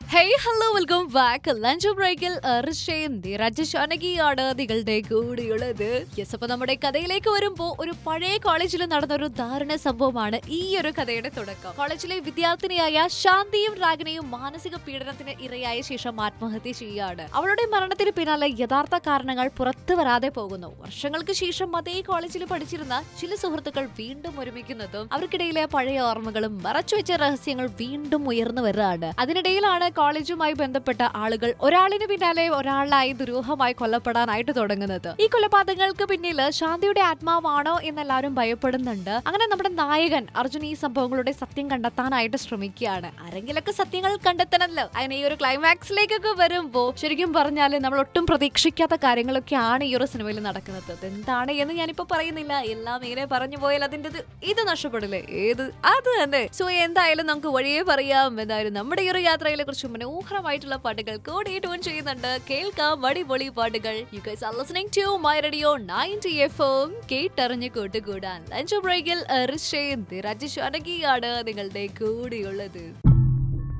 hey hello welcome back lunch ബ്രേക്കിൽ ആണ് നിങ്ങളുടെ കൂടെയുള്ളത് യെസ് അപ്പൊ നമ്മുടെ കഥയിലേക്ക് വരുമ്പോ ഒരു പഴയ കോളേജിൽ നടന്ന ഒരു ദാരുണ സംഭവമാണ് ഈ ഒരു കഥയുടെ തുടക്കം കോളേജിലെ വിദ്യാർത്ഥിനിയായ ശാന്തിയും രാഗിനിയും മാനസിക പീഡനത്തിന് ഇരയായ ശേഷം ആത്മഹത്യ ചെയ്യുകയാണ് അവളുടെ മരണത്തിന് പിന്നാലെ യഥാർത്ഥ കാരണങ്ങൾ പുറത്തു വരാതെ പോകുന്നു വർഷങ്ങൾക്ക് ശേഷം അതേ കോളേജിൽ പഠിച്ചിരുന്ന ചില സുഹൃത്തുക്കൾ വീണ്ടും ഒരുമിക്കുന്നതും അവർക്കിടയിലെ പഴയ ഓർമ്മകളും മറച്ചുവെച്ച രഹസ്യങ്ങൾ വീണ്ടും ഉയർന്നു വരികയാണ് അതിനിടയിലാണ് കോളേജുമായി ബന്ധപ്പെട്ട ആളുകൾ ഒരാളിന് പിന്നാലെ ഒരാളായി ദുരൂഹമായി കൊല്ലപ്പെടാനായിട്ട് തുടങ്ങുന്നത് ഈ കൊലപാതകങ്ങൾക്ക് പിന്നിൽ ശാന്തിയുടെ ആത്മാവാണോ എന്നെല്ലാവരും ഭയപ്പെടുന്നുണ്ട് അങ്ങനെ നമ്മുടെ നായകൻ അർജുൻ ഈ സംഭവങ്ങളുടെ സത്യം കണ്ടെത്താനായിട്ട് ശ്രമിക്കുകയാണ് ആരെങ്കിലൊക്കെ സത്യങ്ങൾ കണ്ടെത്തണമല്ലോ അങ്ങനെ ഈ ഒരു ക്ലൈമാക്സിലേക്കൊക്കെ വരുമ്പോ ശരിക്കും പറഞ്ഞാല് നമ്മൾ ഒട്ടും പ്രതീക്ഷിക്കാത്ത കാര്യങ്ങളൊക്കെയാണ് ഈ ഒരു സിനിമയിൽ നടക്കുന്നത് അതെന്താണ് എന്ന് ഞാനിപ്പോ പറയുന്നില്ല എല്ലാം ഇങ്ങനെ പറഞ്ഞു പോയാൽ അതിൻ്റെ ഇത് നഷ്ടപ്പെടില്ലേ ഏത് അത് തന്നെ സോ എന്തായാലും നമുക്ക് വഴിയേ പറയാം എന്തായാലും നമ്മുടെ ഈ ഒരു യാത്രയിലെ കുറിച്ച് മനോഹരമായിട്ടുള്ള പാട്ടുകൾ കൂടി ട്യൂൺ ചെയ്യുന്നുണ്ട് കേൾക്കാം അടിപൊളി പാട്ടുകൾ you guys are listening to My Radio 90 FM കേട്ടറിഞ്ഞ് കൂട്ടുകൂടാൻ ലഞ്ച് ബ്രേക്കിൽ ഋഷേന്ദ് രാജേഷ് അനകിയാണ് നിങ്ങളുടെ കൂടെയുള്ളത്